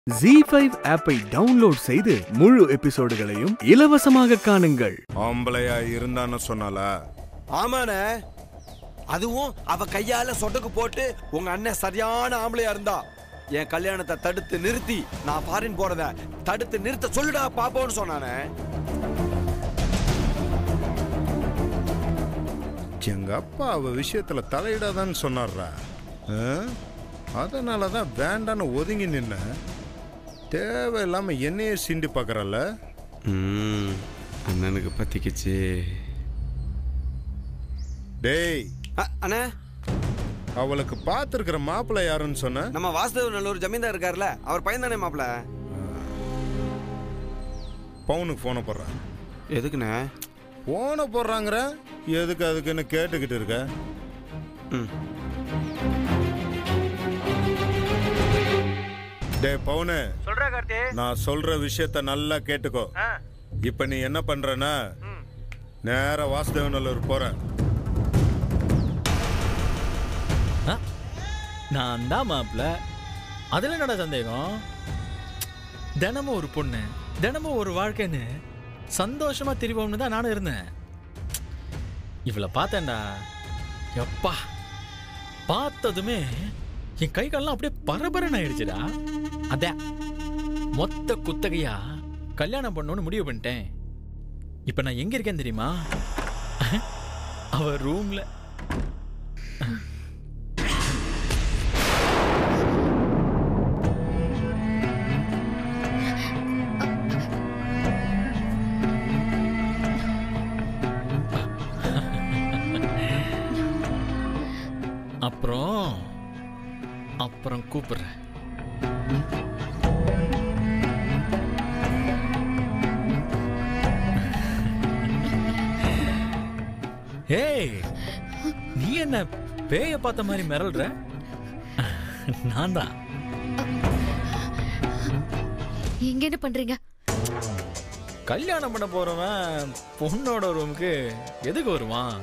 G five ஆப்பை download செய்து முழு எபிசோடுகளையும் இலவசமாக காணுங்கள் ஆம்பளையா இருந்தான்னு சொன்னால ஆமாண்ணே அதுவும் அவ கையால சொடக்கு போட்டு உங்க அண்ணன் சரியான ஆம்பளையா இருந்தா என் கல்யாணத்தை தடுத்து நிறுத்தி நான் ஃபாரின் போறத தடுத்து நிறுத்த சொல்லுடா பாப்போன்னு சொன்னானே எங்க அப்பா அவ விஷயத்துல தலையிடாதான்னு சொன்னார்ரா ஆ? அதனாலதான் வேண்டான்னு ஒதுங்கி நின்ன தேவையில்லாம என்னையே சிண்டி பார்க்கறல்ல ம் அண்ணனுக்கு பத்திக்கிச்சு டேய் அ, அண்ணே அவளுக்கு பார்த்துருக்கிற மாப்பிள்ளை யாருன்னு சொன்ன நம்ம வாசுதேவ நல்லூர் ஜமீன்தார் இருக்கார்ல அவர் பையன் தானே மாப்பிள பவுனுக்கு போனை போடுறான் எதுக்குண்ணே போனை போடுறாங்கிற எதுக்கு அதுக்குன்னு கேட்டுக்கிட்டு இருக்க ம். டேய் பவுனு சொல்றா கார்த்தி நான் சொல்ற விஷயத்த நல்லா கேட்டுக்கோ ஆ, இப்ப நீ என்ன பண்றனா நேரா வாசுதேவநல்லூர் போற நான் தான் மாப்பிள்ள அதில் என்னடா சந்தேகம் தினமும் ஒரு பொண்ணு தினமும் ஒரு வாழ்க்கைன்னு சந்தோஷமா திரிவோம்னு தான் நானும் இருந்தேன் இவளை பார்த்தேன்டா எப்பா பார்த்ததுமே என் கை கால்லாம் அப்படியே பரபரன்னு ஆயிடுச்சுடா அதான் மொத்த குத்தகையா கல்யாணம் பண்ணணும்னு முடிவு பண்ணிட்டேன் இப்போ நான் எங்க இருக்கேன் தெரியுமா அவ ரூம்ல அப்புறம் அப்புறம் கூப்பிடுறேன் ஏய் நீ என்ன பேய பார்த்த மாதிரி மிரள்ற நான் தான் எங்க என்ன பண்றீங்க கல்யாணம் பண்ண போறவன் பொண்ணோட ரூமுக்கு எதுக்கு வருவான்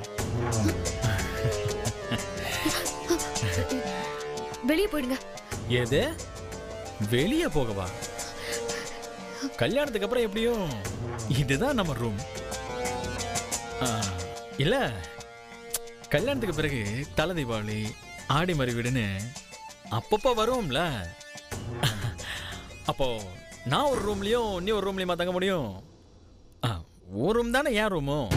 வெளியே போயிடுங்க எது வெளியே போகவா கல்யாணத்துக்கு அப்புறம் எப்படியும் இதுதான் நம்ம ரூம் இல்ல கல்யாணத்துக்கு பிறகு தலை தீபாவளி ஆடி மறி வீடுன்னு அப்பப்போ வருவோம்ல அப்போ நான் ஒரு ரூம்லயும் நீ ஒரு ரூம்லயுமா தங்க முடியும் ஆ, உன் ரூம் தானே என் ரூமும்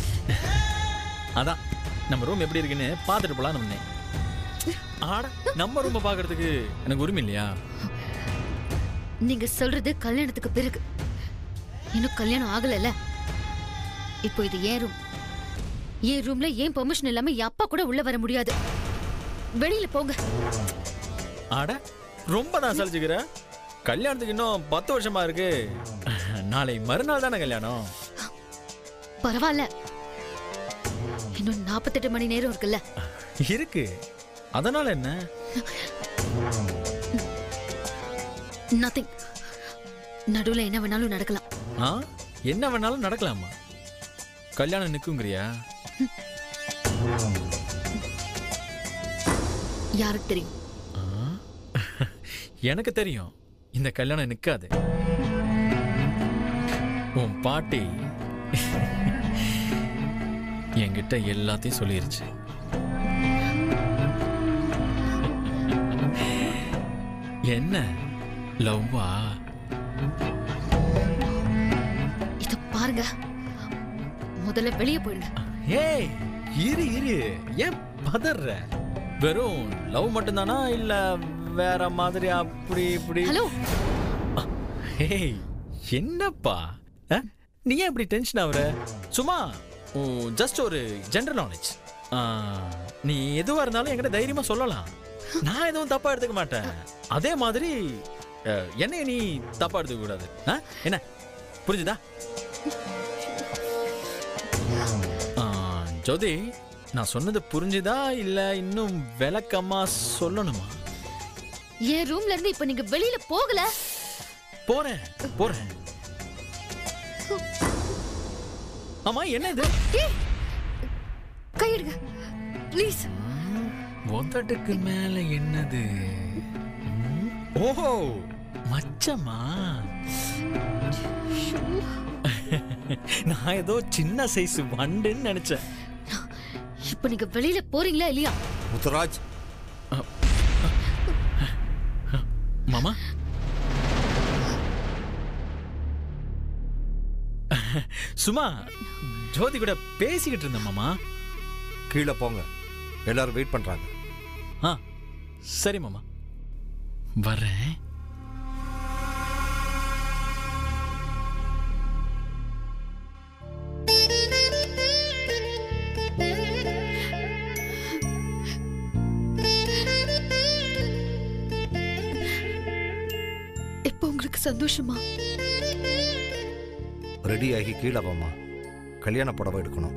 அதான் நம்ம ரூம் எப்படி இருக்குன்னு பார்த்துட்டு போலான்னு வந்தேன் ஆட நம்ம ரூமை பார்க்கறதுக்கு எனக்கு உரிமை இல்லையா நீங்க சொல்றது கல்யாணத்துக்கு பிறகு இன்னும் கல்யாணம் ஆகலல இப்போ இது ஏன் ரூம் என் ரூம்ல ஏன் பெர்மிஷன் இல்லாம என் அப்பா கூட உள்ள வர முடியாது வெளியில போங்க ஆட ரொம்ப தான் சலிச்சுக்கிற கல்யாணத்துக்கு இன்னும் பத்து வருஷமா இருக்கு நாளை மறுநாள் தானே கல்யாணம் பரவாயில்ல இன்னும் நாற்பத்தெட்டு மணி நேரம் இருக்குல்ல இருக்கு அதனால என்ன நத்திங் நடுவுல என்ன வேணாலும் நடக்கலாம் ஆ என்ன வேணாலும் நடக்கலாமா கல்யாணம் நிக்குங்கிறியா யாருக்கு தெரியும் ஆ? எனக்கு தெரியும் இந்த கல்யாணம் நிக்காது உன் பாட்டி என்கிட்ட எல்லாத்தையும் சொல்லிருச்சு என்ன லவ்வா இது பாருங்க முதல்ல வெளியே போயிடுங்க ஏய் இரு இரு ஏன் பதற வெறும் லவ் மட்டும்தானா இல்ல வேற மாதிரி அப்படி இப்படி ஹலோ ஏய் என்னப்பா அஹ், நீ ஏன் இப்படி டென்ஷன் ஆகுற சும்மா ஜஸ்ட் ஒரு ஜென்ரல் நாலேஜ் நீ எதுவா இருந்தாலும் என்கிட்ட தைரியமா சொல்லலாம் நான் எதுவும் தப்பா எடுத்துக்க மாட்டேன் அதே மாதிரி அஹ், என்னைய நீ தப்பா எடுத்துக்க கூடாது ஆ? என்ன புரிஞ்சுதா ஆ, ஜோதி நான் சொன்னது புரிஞ்சுதா இல்ல இன்னும் விளக்கமா சொல்லணுமா என் ரூம்ல இருந்து இப்ப நீங்க வெளியில போகல போறேன் போறேன் ஆமா என்ன இது ஏய், கையெடுங்க ப்ளீஸ் உதட்டுக்கு மேல என்னது ம்? ஓஹோ மச்சமா நான் ஏதோ சின்ன சைஸ் வண்டுன்னு நினைச்சேன் இப்ப நீங்க வெளியில போறீங்களா இல்லையா முத்துராஜ் மாமா சும்மா ஜோதி கூட பேசிக்கிட்டு இருந்தேன் மாமா கீழே போங்க எல்லாரும் வெயிட் பண்றாங்க ஆ சரி மாமா வர்றேன் இப்போ உங்களுக்கு சந்தோஷமா ரெடி ஆகி கீழே வாமா கல்யாண புடவை எடுக்கணும்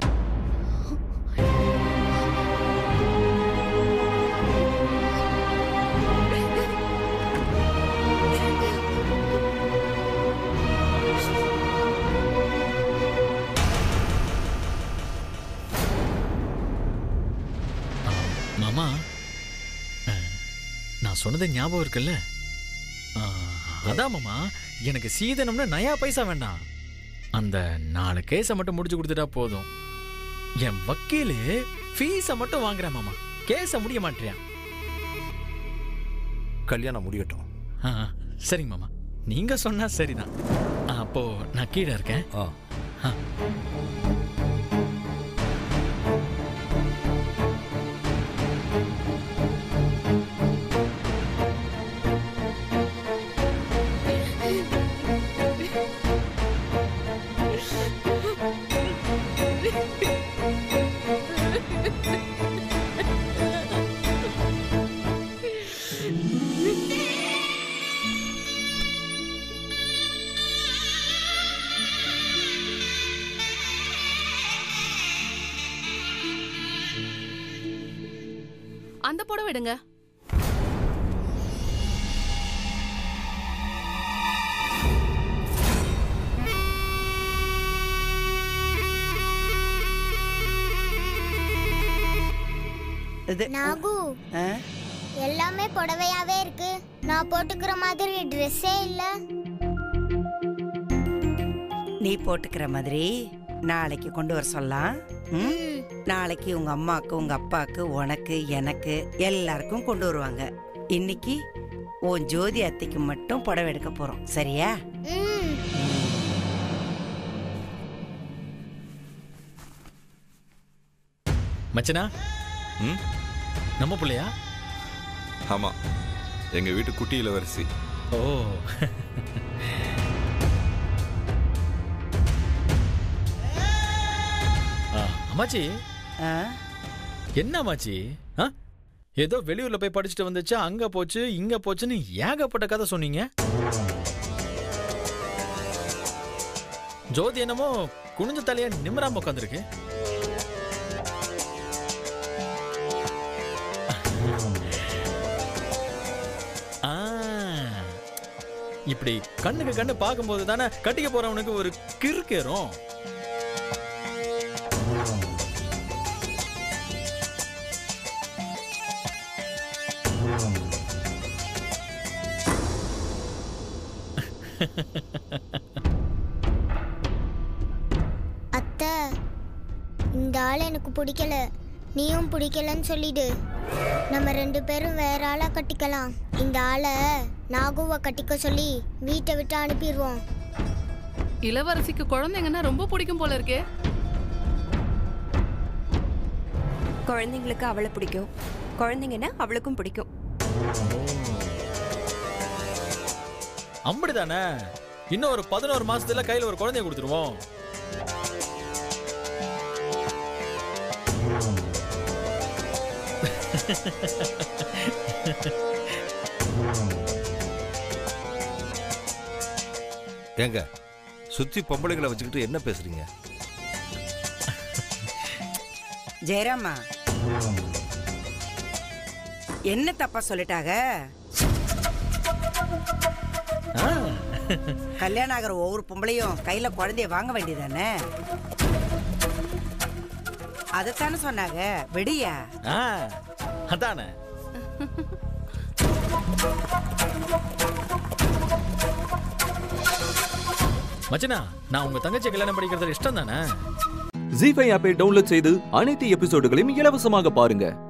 மாமா அஹ், நான் சொன்னது ஞாபகம் இருக்குல்ல அஹ், அதான் மாமா எனக்கு சீதனம்னு நயா பைசா வேண்டாம் அந்த நாலு கேஸை மட்டும் முடிச்சு கொடுத்துட்டா போதும் என் வக்கீலு ஃபீஸை மட்டும் வாங்குறேன் மாமா கேஸை முடிய மாட்டேன் கல்யாணம் முடியட்டும் ஆ சரிங்க மாமா நீங்க சொன்னா சரிதான் ஆ, அப்போ நான் கீழே இருக்கேன் ஆ ஆ. அந்த புடவை எடுங்க நாகு எல்லாமே புடவையாவே இருக்கு நான் போட்டுக்கிற மாதிரி ட்ரெஸ்ஸே இல்ல நீ போட்டுக்கிற மாதிரி நாளைக்கு கொண்டு வர சொல்லலாம் ம்? நாளைக்கு உங்க அம்மாக்கு உங்க அப்பாக்கு உனக்கு எனக்கு எல்லாருக்கும் கொண்டு வருவாங்க இன்னைக்கு உன் ஜோதி அத்தைக்கு மட்டும் புடவை எடுக்க போறோம் சரியா ம் மச்சனா ம் நம்ம பிள்ளையா ஆமா எங்க வீட்டு குட்டி இளவரசி ஓ ஆ, அம்மாச்சி ஆ? என்ன அம்மாச்சி ஆ ஏதோ வெளியூர்ல போய் படிச்சுட்டு வந்துச்சு அங்க போச்சு இங்க போச்சுன்னு ஏகப்பட்ட கதை சொன்னீங்க ஜோதி என்னமோ குனிஞ்ச தலையா நிமிராம உட்காந்துருக்கு ஆ, இப்படி கண்ணுக்கு கண்ணு பார்க்கும்போது தானே கட்டிக்க போறவனுக்கு ஒரு கிறுக்கேறும் அத்தை இந்த ஆள் எனக்கு பிடிக்கல நீயும் பிடிக்கலன்னு சொல்லிடு நம்ம ரெண்டு பேரும் வேற ஆளா கட்டிக்கலாம் இந்த ஆளை நாகுவை கட்டிக்க சொல்லி வீட்டை விட்டு அனுப்பிடுவோம் இளவரசிக்கு குழந்தைங்கன்னா ரொம்ப பிடிக்கும் போல இருக்கே குழந்தைங்களுக்கு அவளை பிடிக்கும் குழந்தைங்கன்னா அவளுக்கும் பிடிக்கும் அப்படிதானே இன்னும் ஒரு பதினோரு மாசத்துல கையில ஒரு குழந்தைய கொடுத்துருவோம் ஏங்க சுத்தி பொம்பளைங்களை வச்சுக்கிட்டு என்ன பேசுறீங்க ஜெயராமா என்ன தப்பா சொல்லிட்டாங்க ஆ, கல்யாணம் ஆகிற ஒவ்வொரு பொம்பளையும் கையில குழந்தைய வாங்க வேண்டியதானே அதைத்தானே சொன்னாங்க வெடியா ஆ, அதானே மச்சனா நான் உங்க தங்கச்சி கல்யாணம் படிக்கிறது இஷ்டம் தானே ஜி ஃபைவ் ஆப்பை டவுன்லோட் செய்து அனைத்து எபிசோடுகளையும் இலவசமாக பாருங்க